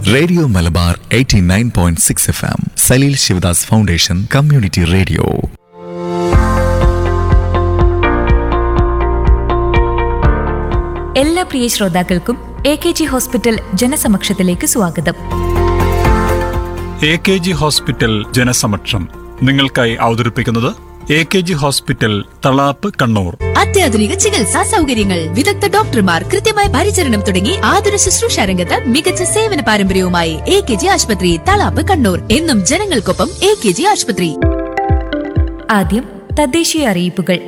radio Malabar 89.6 F M Saleel Sivadas foundation community radio എല്ലാ പ്രിയ ശ്രോതാക്കൾക്കും എ കെ ജി ഹോസ്പിറ്റൽ ജനസമക്ഷത്തിലേക്ക് സ്വാഗതം എ കെ ജി ഹോസ്പിറ്റൽ ജനസമക്ഷം നിങ്ങൾക്കായി അവതരിപ്പിക്കുന്നത് A K G hospital Thalap Kannur അത്യാധുനിക ചികിത്സാ സൗകര്യങ്ങൾ വിദഗ്ധ ഡോക്ടർമാർ കൃത്യമായ പരിചരണം തുടങ്ങി ആതുര ശുശ്രൂഷ രംഗത്ത് മികച്ച സേവന പാരമ്പര്യവുമായി എ കെ ജി ആശുപത്രി തളാപ്പ് കണ്ണൂർ എന്നും ജനങ്ങൾക്കൊപ്പം എ കെ ജി ആശുപത്രി ആദ്യം തദ്ദേശീയ അറിയിപ്പുകൾ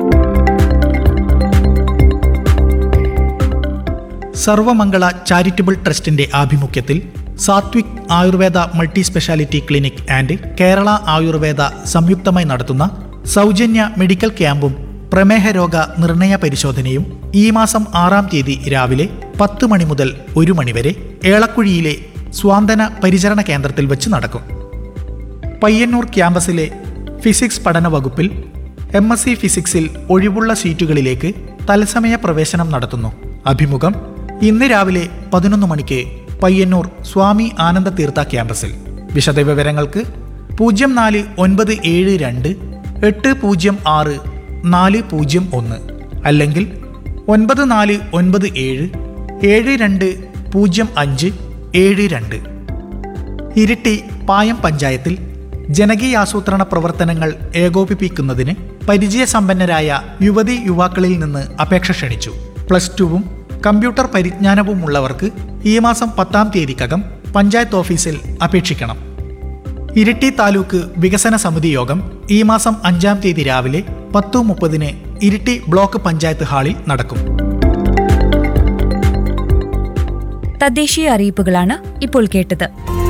സർവമംഗള ചാരിറ്റബിൾ ട്രസ്റ്റിന്റെ ആഭിമുഖ്യത്തിൽ Sathvik Ayurveda multi speciality clinic and Kerala Ayurveda സംയുക്തമായി നടത്തുന്ന സൗജന്യ മെഡിക്കൽ ക്യാമ്പും പ്രമേഹ രോഗ നിർണയ പരിശോധനയും ഈ മാസം ആറാം തീയതി രാവിലെ പത്ത് മണി മുതൽ ഒരു മണിവരെ ഏളക്കുഴിയിലെ സ്വാന്തന പരിചരണ കേന്ദ്രത്തിൽ വെച്ച് നടക്കും പയ്യന്നൂർ ക്യാമ്പസിലെ ഫിസിക്സ് പഠന വകുപ്പിൽ എം എസ് സി ഫിസിക്സിൽ ഒഴിവുള്ള സീറ്റുകളിലേക്ക് തത്സമയ പ്രവേശനം നടത്തുന്നു അഭിമുഖം ഇന്ന് രാവിലെ പതിനൊന്ന് മണിക്ക് പയ്യന്നൂർ സ്വാമി ആനന്ദ തീർത്ഥ ക്യാമ്പസിൽ വിശദവിവരങ്ങൾക്ക് പൂജ്യം നാല് ഒൻപത് ഏഴ് രണ്ട് എട്ട് പൂജ്യം ആറ് നാല് പൂജ്യം ഒന്ന് അല്ലെങ്കിൽ ഒൻപത് നാല് ഒൻപത് ഏഴ് ഏഴ് രണ്ട് പൂജ്യം അഞ്ച് ഏഴ് രണ്ട് ഇരിട്ടി പായം പഞ്ചായത്തിൽ ജനകീയാസൂത്രണ പ്രവർത്തനങ്ങൾ ഏകോപിപ്പിക്കുന്നതിന് പരിചയസമ്പന്നരായ യുവതി യുവാക്കളിൽ നിന്ന് അപേക്ഷ ക്ഷണിച്ചു പ്ലസ് ടുവും കമ്പ്യൂട്ടർ പരിജ്ഞാനവുമുള്ളവർക്ക് ഈ മാസം പത്താം തീയതിക്കകം പഞ്ചായത്ത് ഓഫീസിൽ അപേക്ഷിക്കണം ഇരിട്ടി താലൂക്ക് വികസന സമിതി യോഗം ഈ മാസം അഞ്ചാം തീയതി രാവിലെ പത്തു മുപ്പതിന് ഇരിട്ടി ബ്ലോക്ക് പഞ്ചായത്ത് ഹാളിൽ നടക്കും തദ്ദേശീയ അറിയിപ്പുകളാണ് ഇപ്പോൾ കേട്ടത്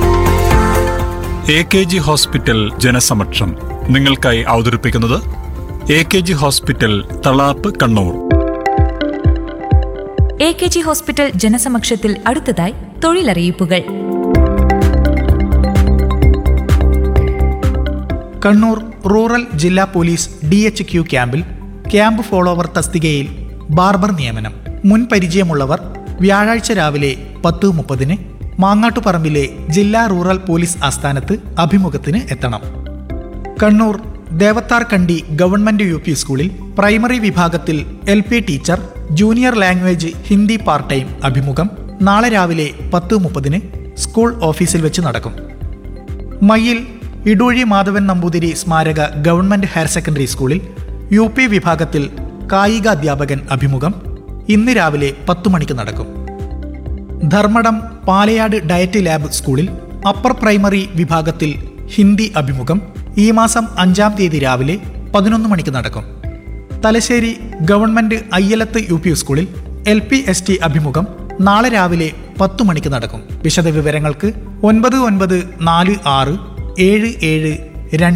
എ കെ ജി ഹോസ്പിറ്റൽ ജനസമക്ഷം നിങ്ങൾക്കായി അവതരിപ്പിക്കുന്നത് A K G hospital Thalap Kannur A K G hospital ജനസമക്ഷത്തിൽ അടുത്തതായി തൊഴിലറിയിപ്പുകൾ കണ്ണൂർ റൂറൽ ജില്ലാ പോലീസ് ഡി എച്ച് ക്യു ക്യാമ്പിൽ ക്യാമ്പ് ഫോളോവർ തസ്തികയിൽ ബാർബർ നിയമനം മുൻ പരിചയമുള്ളവർ വ്യാഴാഴ്ച രാവിലെ പത്ത് മുപ്പതിന് മാങ്ങാട്ടുപറമ്പിലെ ജില്ലാ റൂറൽ പോലീസ് ആസ്ഥാനത്ത് അഭിമുഖത്തിന് എത്തണം Kannur Devathar Kandi government U P സ്കൂളിൽ പ്രൈമറി വിഭാഗത്തിൽ L P teacher junior language Hindi part time അഭിമുഖം നാളെ രാവിലെ പത്ത് മുപ്പതിന് സ്കൂൾ ഓഫീസിൽ വെച്ച് നടക്കും മയ്യിൽ ഇടൂഴി മാധവൻ നമ്പൂതിരി സ്മാരക ഗവൺമെന്റ് ഹയർ സെക്കൻഡറി സ്കൂളിൽ യു പി വിഭാഗത്തിൽ കായിക അധ്യാപകൻ അഭിമുഖം ഇന്ന് രാവിലെ പത്തു മണിക്ക് നടക്കും ധർമ്മടം പാലയാട് ഡയറ്റ് ലാബ് സ്കൂളിൽ അപ്പർ പ്രൈമറി വിഭാഗത്തിൽ ഹിന്ദി അഭിമുഖം ഈ മാസം അഞ്ചാം തീയതി രാവിലെ പതിനൊന്ന് മണിക്ക് നടക്കും Thalassery government Ayyalath U P സ്കൂളിൽ എൽ പി എസ് ടി അഭിമുഖം നാളെ രാവിലെ പത്തു മണിക്ക് നടക്കും വിശദവിവരങ്ങൾക്ക് ഒൻപത് ഒൻപത് നാല് ആറ് ഏഴ് ഏഴ് രണ്ട്